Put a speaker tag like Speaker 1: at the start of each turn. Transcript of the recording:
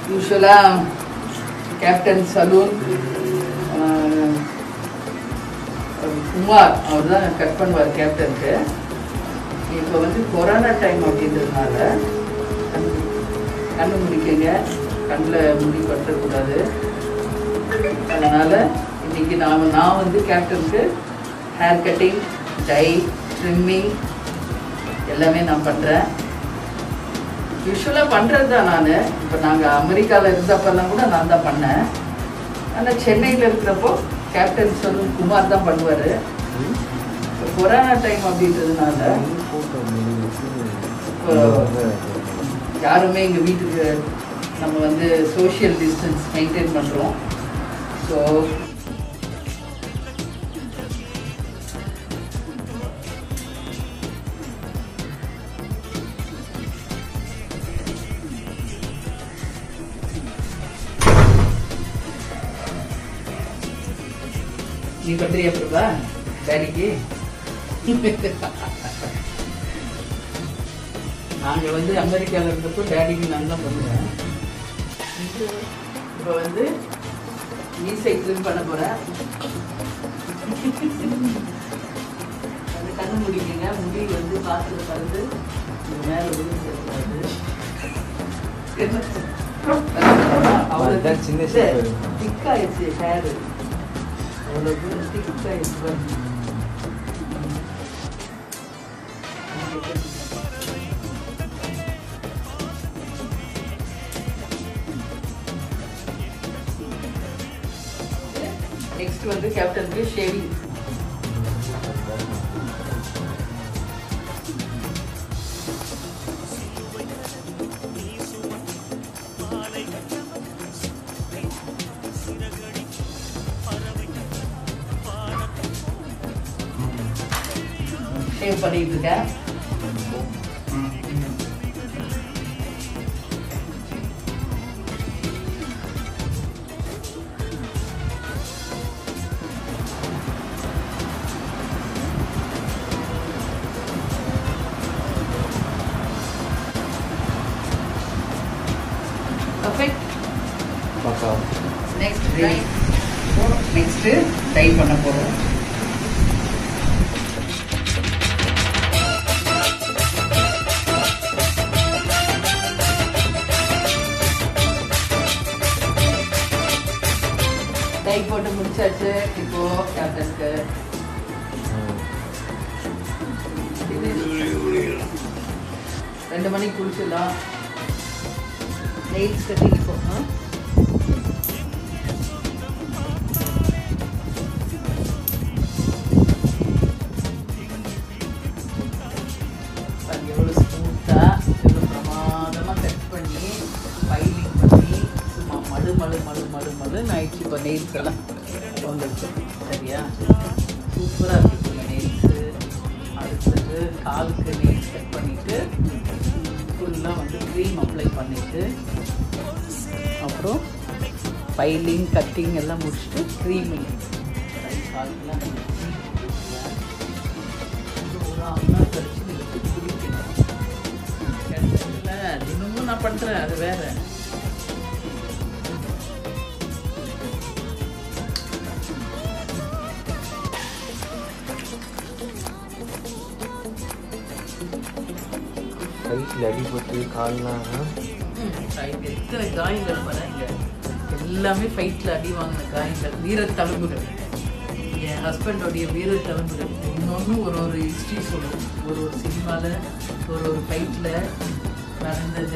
Speaker 1: யூஸ்வலாக captain salon Kumar அவர் தான் cut பண்ணுவார் கேப்டனுக்கு இப்போ வந்து கொரோனா டைம் அப்படின்றதுனால கண்ணு கண்ணு முடிக்கங்க கண்ணில் முடி பற்றக்கூடாது அதனால இன்னைக்கு நான் நான் வந்து கேப்டனுக்கு ஹேர் கட்டிங் டை ட்ரிம்மிங் எல்லாமே நான் பண்ணுறேன் யூஸ்வலாக பண்ணுறது தான் நான் இப்போ நாங்கள் அமெரிக்காவில் இருந்தப்பெல்லாம் கூட நான் தான் பண்ணேன் ஆனால் சென்னையில் இருக்கிறப்போ கேப்டன் சலூன் குமார் தான் பண்ணுவார் இப்போ கொரோனா டைம் அப்படின்றதுனால இப்போ யாருமே எங்கள் வீட்டுக்கு நம்ம வந்து சோஷியல் டிஸ்டன்ஸ் மெயின்டைன் பண்ணுறோம் ஸோ நீ பத்திரியா பிரபா டேடிக்கு நாங்கள் வந்து அமெரிக்காவில் இருந்தப்போ டேடிக்கு நான் தான் பண்ணுவேன் இப்போ வந்து மீசை ட்ரிம் பண்ண போகிறேன் அந்த கண்ணு முடிக்குங்க முடி வந்து காற்றுல பறந்து இந்த மேலே விழுந்துடக்கூடாது
Speaker 2: அதுதான் சின்ன shape.
Speaker 1: திக்காயிடுச்சு ஹேரு அவ்வளோ தூரம் திக்காயிடுச்சு பாருங்க நெக்ஸ்ட் வந்து கேப்டனுக்கு ஷேவிங் ஷேவ் பண்ணிட்டு இருக்கேன் பர்ஃபெக்ட்
Speaker 2: பாப்பா
Speaker 1: நெக்ஸ்ட் டை நெக்ஸ்ட் டை பண்ண போறோம் டை போட்டு முடிச்சாச்சு இப்போ கேப்டனுக்கு ரெண்டு மணிக்கு குளிச்சிடலாம் நெயில்ஸ் கட்டிங் இப்போ ஆ? பாருங்க எவ்வளோ ஸ்மூத்தாக எவ்வளோ பிரமாதமாக கட் பண்ணி ஃபைலிங் பண்ணி சும்மா மழு மழு மழு மழு மழுன்னு ஆயிடுச்சு இப்போ நெயில்ஸ் எல்லாம் வந்துருச்சு சரியா சூப்பராக இருக்கு இப்போ நெயில்ஸு அடுத்தது காலுக்கு நெயில்ஸ் கட் பண்ணிவிட்டு ஃபுல்லாக வந்து க்ரீம் அப்ளை பண்ணிவிட்டு அப்புறம் ஃபைலிங் கட்டிங் எல்லாம் முடிச்சுட்டு க்ரீமிங் காலுக்குலாம் ஒரு அம்மா கழிச்சு நீங்கள் குடிக்கணும் கிடைச்சதில்ல தினமும் நான் பண்ணுறேன் அது வேற
Speaker 2: கையில் அடிபட்டு கால்லாம்
Speaker 1: ம், fight. எத்தனை காயங்கள் பாருங்க எல்லாமே ஃபைட்டில் அடி வாங்கின காயங்கள் வீரத்தழும்புகள் என் ஹஸ்பண்டோடைய வீரத்தழும்புகள் இன்னொன்று ஒரு ஒரு ஹிஸ்ட்ரி சொல்லும் ஒரு ஒரு சினிமாவில் ஒரு ஒரு ஃபைட்டில் நடந்தது